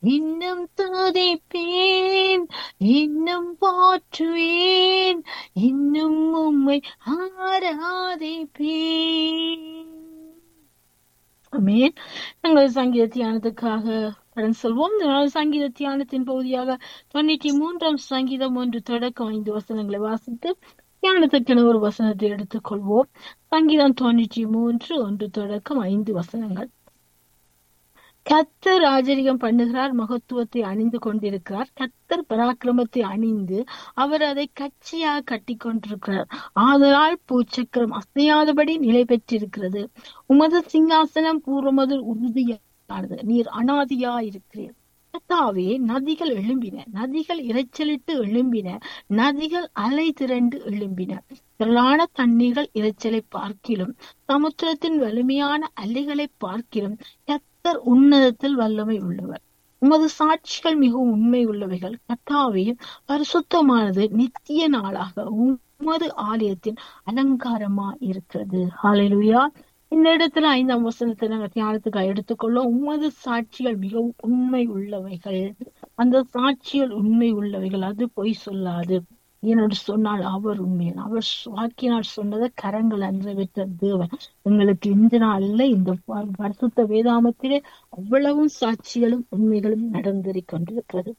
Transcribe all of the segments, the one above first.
இன்னும் துதிப்பேன் இன்னும் போற்றுவேன் இன்னும் உம்மை ஆராதிப்பேன் ஆமென் எங்கள் சங்கீத தியானத்துக்காக கடன் செல்வோம் இந்த நாள் சங்கீத தியானத்தின் பகுதியாக தொண்ணூற்றி மூன்றாம் சங்கீதம் ஒன்று தொடக்கம் ஐந்து வசனங்களை வாசித்து தியானத்துக்கென ஒரு வசனத்தை எடுத்துக்கொள்வோம் சங்கீதம் தொண்ணூற்றி மூன்று ஒன்று தொடக்கம் ஐந்து வசனங்கள் கத்தர் ராஜரிகம் பண்ணுகிறார் மகத்துவத்தை அணிந்து கொண்டிருக்கிறார் கத்தர் பராக்கிரமத்தை அணிந்து அவர் அதை கட்சியாக கட்டி கொண்டிருக்கிறார் ஆதலால் பூச்சக்கரம் அசையாதபடி நிலை பெற்றிருக்கிறது உமது சிங்காசனம் பூர்வமதில் உறுதியானது நீர் அனாதியா இருக்கிறீர் கர்த்தாவே நதிகள் எழும்பின நதிகள் இரைச்சலிட்டு எழும்பின நதிகள் அலை திரண்டு எழும்பின திரளான தண்ணீர்கள் இரைச்சலை பார்க்கிலும் சமுத்திரத்தின் வலிமையான அலைகளை பார்க்கிலும் கத்தர் உன்னதத்தில் வல்லமை உள்ளவர் உமது சாட்சிகள் மிகவும் உண்மை உள்ளவைகள் கத்தாவே பரிசுத்தமானது நித்திய நாளாக உமது ஆலயத்தின் அலங்காரமா இருக்கிறது ஹalleluya இந்த இடத்துல ஐந்தாம் வசனத்தை நாங்க தியானத்துக்கு எடுத்துக்கொள்ளோம் உமது சாட்சிகள் மிகவும் உண்மை உள்ளவைகள் அந்த சாட்சிகள் உண்மை உள்ளவைகள் அது பொய் சொல்லாது என்னோடு சொன்னால் அவர் உண்மையன் அவர் வாக்கினால் சொன்னதை கரங்கள் நிறைவேற்ற தேவன் எங்களுக்கு இந்த நாள்ல இந்த பரிசுத்த வேதாமத்திலே அவ்வளவும் சாட்சிகளும் உண்மைகளும் நடந்தேறிக் கொண்டிருக்கிறது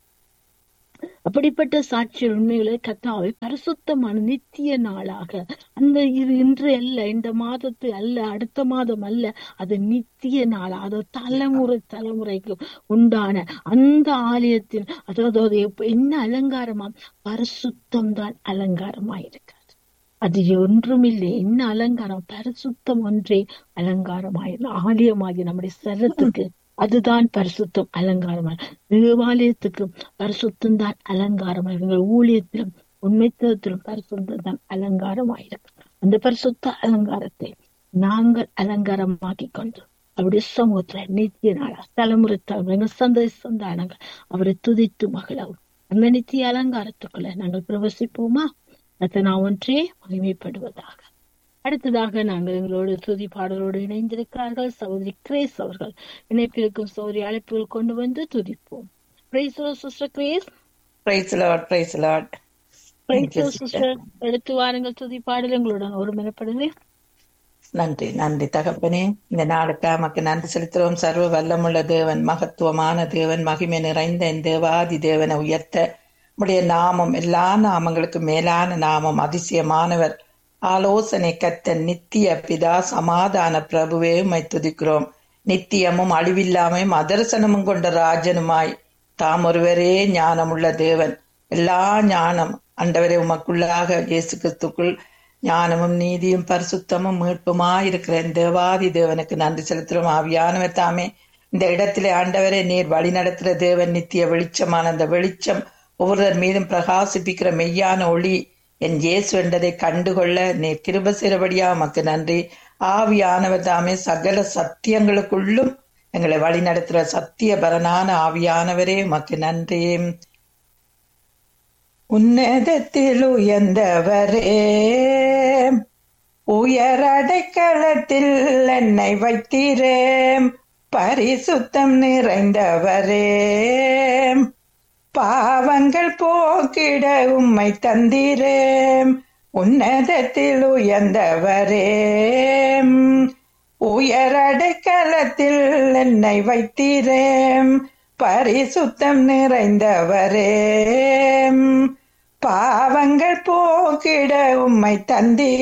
அப்படிப்பட்ட சாட்சியல் உண்மைகளை கத்தாவை பரிசுத்தமான நித்திய நாளாக அந்த இது இன்று அல்ல இந்த மாதத்து அல்ல அடுத்த மாதம் அல்ல அது நித்திய நாள் அது தலைமுறை தலைமுறைக்கு உண்டான அந்த ஆலயத்தின் அதாவது அது என்ன அலங்காரமா பரிசுத்தம் தான் அலங்காரமாயிருக்காது அது ஒன்றுமில்லை என்ன அலங்காரம் பரிசுத்தம் ஒன்றே அலங்காரமாயிரு ஆலயமாகி நம்முடைய சரத்துக்கு அதுதான் பரிசுத்தம் அலங்காரமாக தேவாலயத்துக்கும் பரிசுத்தம் தான் அலங்காரமாக எங்கள் ஊழியத்திலும் உண்மைத்துவத்திலும் பரிசுத்தம் தான் அலங்காரமாயிருக்கு அந்த பரிசுத்த அலங்காரத்தை நாங்கள் அலங்காரமாக்கி கொண்டு அவருடைய சமூகத்துல நித்திய நாளா தலைமுறை தலைமுறை எங்கள் சந்தை சந்தானங்கள் அவரை துதித்து மகளவும் அந்த நித்திய அலங்காரத்துக்குள்ள நாங்கள் பிரவசிப்போமா அதை நான் ஒன்றே மகிமைப்படுவதாக அடுத்ததாக நாங்கள் எங்களோடு துதி பாடலோடு இணைந்திருக்கிறார்கள் சகோதரி கிரேஸ் அவர்கள் இணைப்பிற்கும் சௌரி அழைப்புகள் கொண்டு வந்து துதிப்போம் praise sister Grace praise Lord praise Lord praise sister எடுத்து வாருங்கள் துதி பாடல் எங்களுடன் ஒரு மனப்படுங்க நன்றி நன்றி தகப்பனே இந்த நாளுக்கு நமக்கு நன்றி செலுத்துகிறோம் சர்வ வல்லமுள்ள தேவன் மகத்துவமான தேவன் மகிமை நிறைந்த என் தேவாதி தேவனை உயர்த்த உடைய நாமம் எல்லா நாமங்களுக்கு மேலான நாமம் அதிசயமானவர் ஆலோசனை கத்தன் நித்திய பிதா சமாதான பிரபுவே உம்மை துதிக்கிறோம் நித்தியமும் அழிவில்லாமையும் அதர்சனமும் கொண்ட ராஜனுமாய் தாம் ஒருவரே ஞானமுள்ள தேவன் எல்லா ஞானம் அண்டவரே உமக்குள்ளாக இயேசு கிறிஸ்துக்குள் ஞானமும் நீதியும் பரிசுத்தமும் மீட்புமாய் இருக்கிற இந்த தேவாதி தேவனுக்கு நன்றி செலுத்துகிறோம் ஆவியானவர் தாமே இந்த இடத்திலே ஆண்டவரே நீர் வழி நடத்துகிற தேவன் நித்திய வெளிச்சமான அந்த வெளிச்சம் ஒவ்வொருவர் மீதும் பிரகாசிப்பிக்கிற மெய்யான ஒளி என் இயேசு என்றதை கண்டுகொள்ள நீர் கிருப சிறபடியா உமக்கு நன்றி ஆவியானவர் தாமே சகல சத்தியங்களுக்குள்ளும் எங்களை வழி நடத்துகிற சத்திய பரனான ஆவியானவரே உமக்கு நன்றி உன்னதத்தில் உயர்ந்தவரே உயரடைக்களத்தில் என்னை வைத்தீரே பரிசுத்தம் நிறைந்தவரே பாவங்கள் போக்கிட உம்மை தந்தீரே உன்னதத்தில் உயர்ந்தவரே உயரடைக்கலத்தில் என்னை வைத்தீரே பரிசுத்தம் நிறைந்தவரே பாவங்கள் போக்கிட உம்மை தந்தீர்